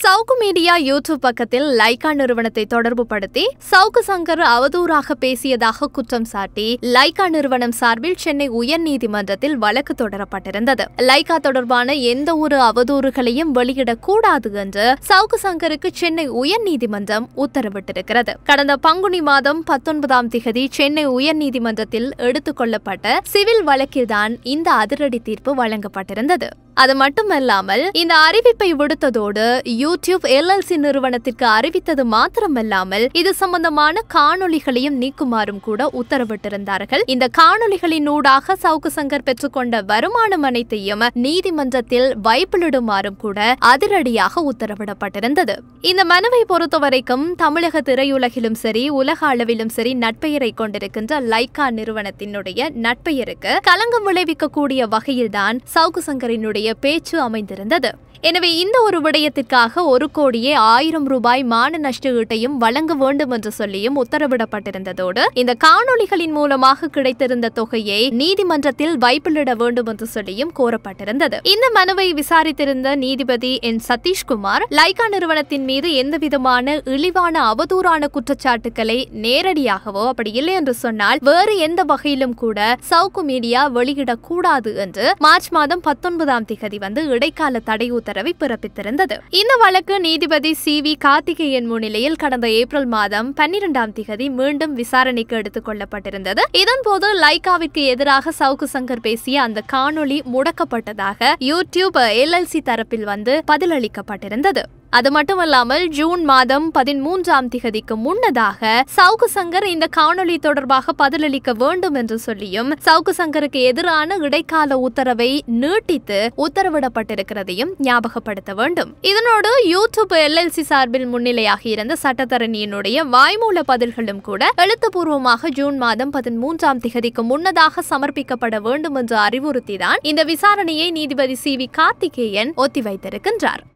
சவுக்கு media YouTube பக்கத்தில் Lyca நிறுவனத்தை தொடர்பு படுத்தி சவுக்கு சங்கர் அவதூறாக பேசியதாக குற்றம் சாட்டி லைகா நிறுவனம் சார்பில் சென்னை உயர்நீதிமன்றத்தில் வழக்கு தொடரப்பட்டிருந்தது லைகா தொடர்பான எந்த ஒரு அவதூறுகளையும் வெளியிடக்கூடாது என்று சவுக்கு சங்கருக்கு சென்னை உயர்நீதிமன்றம் உத்தரவிட்டிருக்கிறது கடந்த பங்குனி மாதம் பத்தொன்பதாம் திகதி சென்னை உயர்நீதிமன்றத்தில் எடுத்துக் கொள்ளப்பட்ட சிவில் வழக்கில்தான் இந்த அதிரடி தீர்ப்பு வழங்கப்பட்டிருந்தது அது மட்டுமல்லாமல் இந்த அறிவிப்பை விடுத்ததோடு யூடியூப் எல்எல்சி நிறுவனத்திற்கு அறிவித்தது மாத்திரமல்லாமல் இது சம்பந்தமான காணொளிகளையும் நீக்குமாறும் கூட உத்தரவிட்டிருந்தார்கள் இந்த காணொளிகளின் ஊடாக சவுக்கு சங்கர் பெற்றுக்கொண்ட வருமானம் அனைத்தையும் நீதிமன்றத்தில் வைப்பிலிடுமாறும் கூட அதிரடியாக உத்தரவிடப்பட்டிருந்தது இந்த மனுவை பொறுத்தவரைக்கும் தமிழக திரையுலகிலும் சரி உலக அளவிலும் சரி நட்பெயரை கொண்டிருக்கின்ற லைகா நிறுவனத்தினுடைய நட்பெயருக்கு களங்கம் விளைவிக்கக்கூடிய வகையில்தான் சவுக்கு சங்கரினுடைய பேச்சு அமைந்திருந்தது எனவே இந்த ஒரு விடயத்திற்காக ஒரு கோடியே ஆயிரம் ரூபாய் மான நஷ்ட ஈட்டையும் வழங்க வேண்டும் என்று சொல்லியும் உத்தரவிடப்பட்டிருந்ததோடு இந்த காணொளிகளின் மூலமாக கிடைத்திருந்த தொகையை நீதிமன்றத்தில் வைப்பிலிட வேண்டும் என்று சொல்லியும் கோரப்பட்டிருந்தது இந்த மனுவை விசாரித்திருந்த நீதிபதி என் சதீஷ்குமார் லைகா நிறுவனத்தின் மீது எந்தவிதமான இழிவான அவதூறான குற்றச்சாட்டுக்களை நேரடியாகவோ அப்படி இல்லை என்று சொன்னால் வேறு எந்த வகையிலும் கூட சவுக்கு மீடியா வெளியிடக்கூடாது என்று மார்ச் மாதம் பத்தொன்பதாம் திகதி வந்து இடைக்கால தடை உத்தரவை பிறப்பித்திருந்தது இந்த வழக்கு நீதிபதி சி வி கார்த்திகேயன் முன்னிலையில் கடந்த ஏப்ரல் மாதம் பன்னிரெண்டாம் திகதி மீண்டும் விசாரணைக்கு எடுத்துக் கொள்ளப்பட்டிருந்தது இதன்போது லைகாவிற்கு எதிராக சவுக்கு சங்கர் பேசிய அந்த காணொளி முடக்கப்பட்டதாக யூடியூப் எல்எல்சி தரப்பில் வந்து பதிலளிக்கப்பட்டிருந்தது அது மட்டுமல்லாமல் ஜூன் மாதம் பதிமூன்றாம் திகதிக்கு முன்னதாக சவுக்கு சங்கர் இந்த காணொளி தொடர்பாக பதிலளிக்க வேண்டும் என்று சொல்லியும் சவுக்கு சங்கருக்கு எதிரான இடைக்கால உத்தரவை நீட்டித்து உத்தரவிடப்பட்டிருக்கிறதையும் ஞாபகப்படுத்த வேண்டும் இதனோடு யூடியூப் எல்எல்சி சார்பில் முன்னிலையாகி இருந்த சட்டத்தரணியினுடைய வாய்மூல பதில்களும் கூட எழுத்துப்பூர்வமாக ஜூன் மாதம் பதிமூன்றாம் திகதிக்கு முன்னதாக சமர்ப்பிக்கப்பட வேண்டும் என்று அறிவுறுத்திதான் இந்த விசாரணையை நீதிபதி சி வி கார்த்திகேயன் ஒத்திவைத்திருக்கின்றார்